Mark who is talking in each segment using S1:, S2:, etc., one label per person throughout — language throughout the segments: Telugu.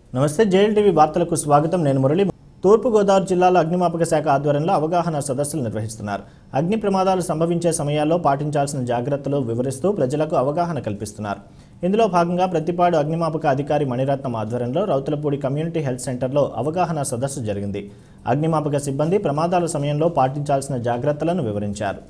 S1: నమస్తే జేఎల్ టీవీ వార్తలకు స్వాగతం నేను మురళి తూర్పుగోదావరి జిల్లాలో అగ్నిమాపక శాఖ ఆధ్వర్యంలో అవగాహన సదస్సులు నిర్వహిస్తున్నారు అగ్ని ప్రమాదాలు సంభవించే సమయాల్లో పాటించాల్సిన జాగ్రత్తలు వివరిస్తూ ప్రజలకు అవగాహన కల్పిస్తున్నారు ఇందులో భాగంగా ప్రతిపాడు అగ్నిమాపక అధికారి మణిరత్నం ఆధ్వర్యంలో రౌతులపూడి కమ్యూనిటీ హెల్త్ సెంటర్లో అవగాహన సదస్సు జరిగింది అగ్నిమాపక సిబ్బంది ప్రమాదాల సమయంలో పాటించాల్సిన జాగ్రత్తలను వివరించారు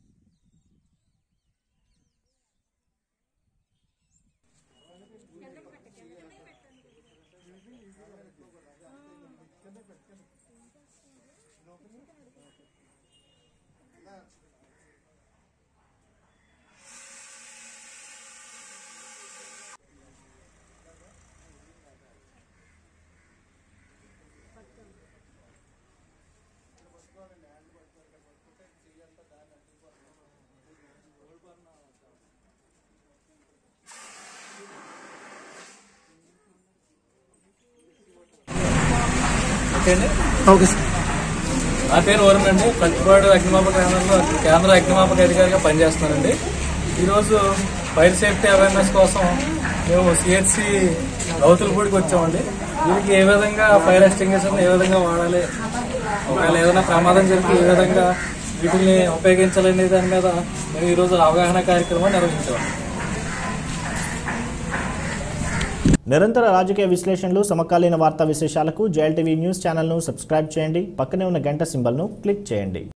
S2: ఓకే అండి
S3: ఓకే సార్
S2: నా పేరు వరుణ్ అండి ప్రతిపాడు అగ్నిమాపక కేంద్రంలో కేంద్ర అగ్నిమాపక అధికారిగా పనిచేస్తున్నానండి ఈరోజు ఫైర్ సేఫ్టీ అవేర్నెస్ కోసం మేము సిహెచ్సి రౌతులపూడికి వచ్చామండి దీనికి ఏ విధంగా ఫైర్ ఎక్స్టింగ్విషర్ ఏ విధంగా వాడాలి ఒకవేళ ఏదైనా ప్రమాదం జరిగితే ఏ విధంగా వీటిని ఉపయోగించాలనే దాని మీద మేము ఈరోజు అవగాహన కార్యక్రమం నిర్వహించాము
S1: నిరంతర రాజకీయ విశ్లేషణలు సమకాలీన వార్తా విశేషాలకు జేఎల్ టీవీ న్యూస్ ఛానల్ను సబ్స్క్రైబ్ చేయండి పక్కనే ఉన్న గంట సింబల్ను క్లిక్ చేయండి